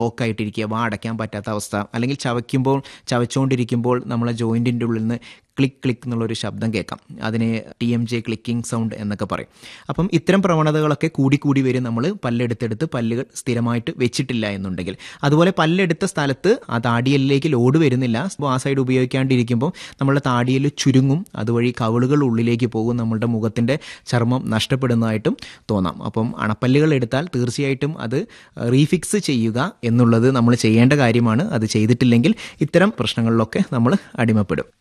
ലോക്കായിട്ടിരിക്കുക വാ അടയ്ക്കാൻ പറ്റാത്ത അവസ്ഥ അല്ലെങ്കിൽ ചവയ്ക്കുമ്പോൾ ചവച്ചുകൊണ്ടിരിക്കുമ്പോൾ നമ്മളെ ജോയിൻറ്റിൻ്റെ ഉള്ളിൽ നിന്ന് ക്ലിക്ക് ക്ലിക്ക് എന്നുള്ളൊരു ശബ്ദം കേൾക്കാം അതിനെ T M J clicking sound എന്നൊക്കെ പറയും അപ്പം ഇത്തരം പ്രവണതകളൊക്കെ കൂടി കൂടി വരും നമ്മൾ പല്ലെടുത്തെടുത്ത് പല്ലുകൾ സ്ഥിരമായിട്ട് വെച്ചിട്ടില്ല എന്നുണ്ടെങ്കിൽ അതുപോലെ പല്ലെടുത്ത സ്ഥലത്ത് ആ താടിയലിലേക്ക് ലോഡ് വരുന്നില്ല അപ്പോൾ ആ സൈഡ് ഉപയോഗിക്കാണ്ടിരിക്കുമ്പോൾ നമ്മുടെ താടിയിൽ ചുരുങ്ങും അതുവഴി കവിളുകൾ ഉള്ളിലേക്ക് പോകും നമ്മളുടെ മുഖത്തിൻ്റെ ചർമ്മം നഷ്ടപ്പെടുന്നതായിട്ടും തോന്നാം അപ്പം അണപ്പല്ലുകൾ എടുത്താൽ തീർച്ചയായിട്ടും അത് റീഫിക്സ് ചെയ്യുക എന്നുള്ളത് നമ്മൾ ചെയ്യേണ്ട കാര്യമാണ് അത് ചെയ്തിട്ടില്ലെങ്കിൽ ഇത്തരം പ്രശ്നങ്ങളിലൊക്കെ നമ്മൾ അടിമപ്പെടും